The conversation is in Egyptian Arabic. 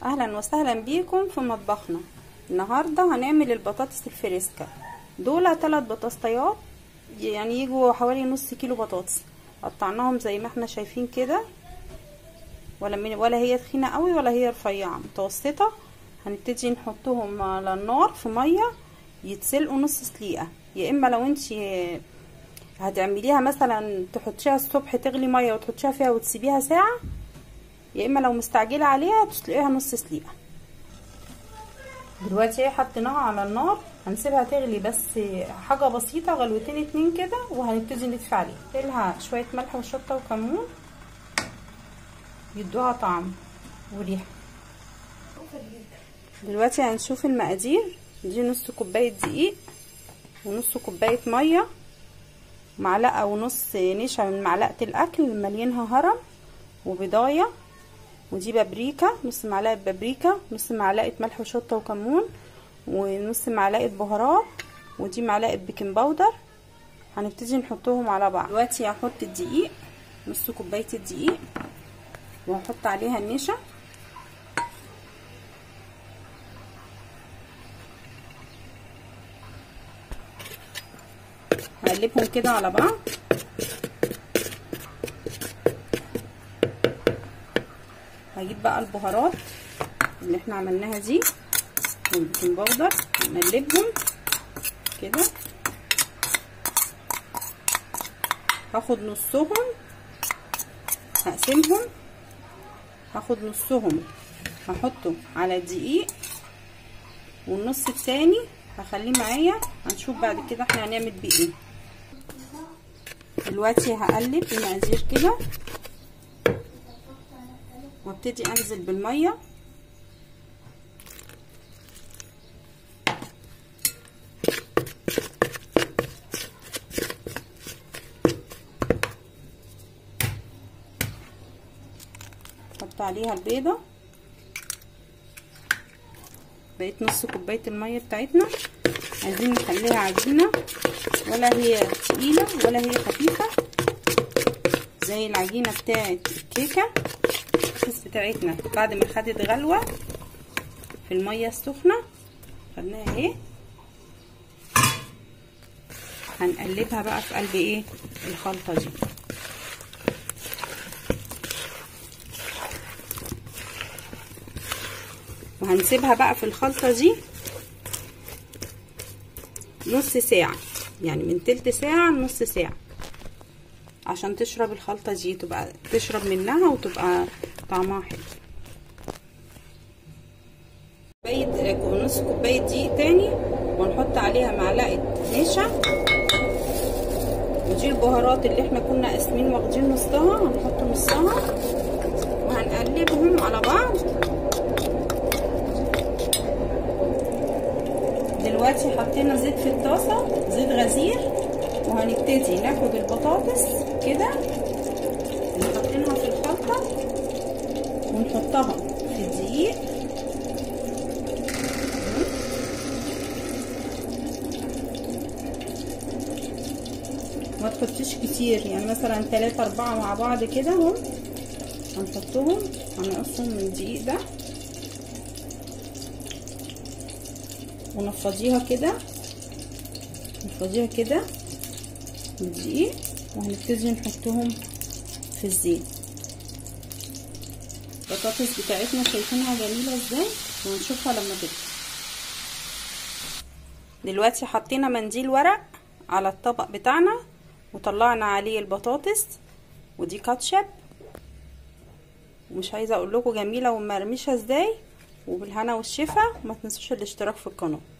اهلا وسهلا بيكم في مطبخنا النهارده هنعمل البطاطس الفريسكا دول ثلاث بطاطسيات يعني يجوا حوالي نص كيلو بطاطس قطعناهم زي ما احنا شايفين كده ولا من ولا هي تخينه قوي ولا هي رفيعه متوسطه هنبتدي نحطهم على النار في ميه يتسلقوا نص سليقه يا اما لو انت هتعمليها مثلا تحطيها الصبح تغلي ميه وتحطيها فيها وتسيبيها ساعه يا اما لو مستعجله عليها تسلقيها نص سليقه دلوقتي حطيناها على النار هنسيبها تغلي بس حاجه بسيطه غلوتين اتنين كده وهنبتدي نطفي عليها نحط شويه ملح وشطه وكمون يدوها طعم وريحه دلوقتي هنشوف المقادير دي نص كوبايه دقيق ونص كوبايه ميه معلقه ونص نشا من معلقه الاكل مليانها هرم وبضايه ودي بابريكا نص معلقه بابريكا نص معلقه ملح وشطه وكمون ونص معلقه بهارات ودي معلقه بيكنج باودر هنبتدي نحطهم على بعض دلوقتي هحط الدقيق نص كوبايه الدقيق وهحط عليها النشا هقلبهم كده على بعض هجيب بقى البهارات اللي احنا عملناها دي والبيكنج باودر نقلبهم كده هاخد نصهم هقسمهم هاخد نصهم هحطه على الدقيق والنص التاني هخليه معايا هنشوف بعد كده احنا هنعمل بيه ايه دلوقتي هقلب المقادير كده وابتدي انزل بالميه احط عليها البيضه بقيت نص كوبايه الميه بتاعتنا عايزين نخليها عجينه ولا هي تقيله ولا هي خفيفه زي العجينه بتاعه الكيكه البطاطس بتاعتنا بعد ما خدت غلوه في الميه السخنه خدناها اهي هنقلبها بقى في قلب ايه الخلطه دي وهنسيبها بقى في الخلطه دي نص ساعه يعني من تلت ساعه لنص ساعه عشان تشرب الخلطه دي تبقى تشرب منها وتبقى طعمها حلو كوبايه نص كوبايه دقيق تاني ونحط عليها معلقه نشا ودي البهارات اللي احنا كنا قاسمين واخدين نصها هنحط نصها وهنقلبهم على بعض دلوقتي حطينا زيت في الطاسه زيت غزير وهنبتدي ناخد البطاطس كده اللي حاطينها في الخلطه ونحطها في الدقيق ما تحطيش كتير يعني مثلا تلاتة اربعة مع بعض كده اهو هنحطهم هنقصهم من الدقيق ده ونفضيها كده نفضيها كده بالدقيق وهنبتدي نحطهم في الزيت البطاطس بتاعتنا شايفينها جميله ازاي وهنشوفها لما تطلع دلوقتي حطينا منديل ورق على الطبق بتاعنا وطلعنا عليه البطاطس ودي كاتشب ومش عايزه اقول لكم جميله ومرمشه ازاي وبالهنا والشفا وما تنسوش الاشتراك في القناه